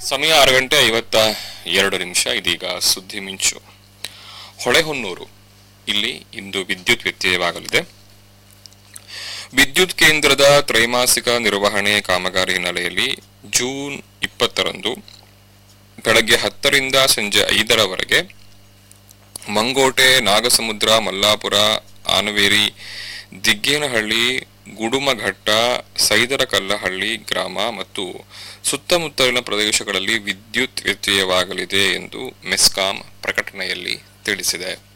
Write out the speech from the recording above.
ಸಮಯ ಆರು ಗಂಟೆ ಐವತ್ತ ಎರಡು ನಿಮಿಷ ಇದೀಗ ಸುದ್ದಿ ಮಿಂಚು ಹೊಳೆಹೊನ್ನೂರು ಇಲ್ಲಿ ಇಂದು ವಿದ್ಯುತ್ ವ್ಯತ್ಯಯವಾಗಲಿದೆ ವಿದ್ಯುತ್ ಕೇಂದ್ರದ ತ್ರೈಮಾಸಿಕ ನಿರ್ವಹಣೆ ಕಾಮಗಾರಿ ಹಿನ್ನೆಲೆಯಲ್ಲಿ ಜೂನ್ ಇಪ್ಪತ್ತರಂದು ಬೆಳಗ್ಗೆ ಹತ್ತರಿಂದ ಸಂಜೆ ಐದರವರೆಗೆ ಮಂಗೋಟೆ ನಾಗಸಮುದ್ರ ಮಲ್ಲಾಪುರ ಆನವೇರಿ ದಿಗ್ಗೇನಹಳ್ಳಿ ಗುಡುಮಘಟ್ಟ ಸೈದರಕಲ್ಲಹಳ್ಳಿ ಗ್ರಾಮ ಮತ್ತು ಸುತ್ತಮುತ್ತಲಿನ ಪ್ರದೇಶಗಳಲ್ಲಿ ವಿದ್ಯುತ್ ವ್ಯತ್ಯಯವಾಗಲಿದೆ ಎಂದು ಮೆಸ್ಕಾಂ ಪ್ರಕಟಣೆಯಲ್ಲಿ ತಿಳಿಸಿದೆ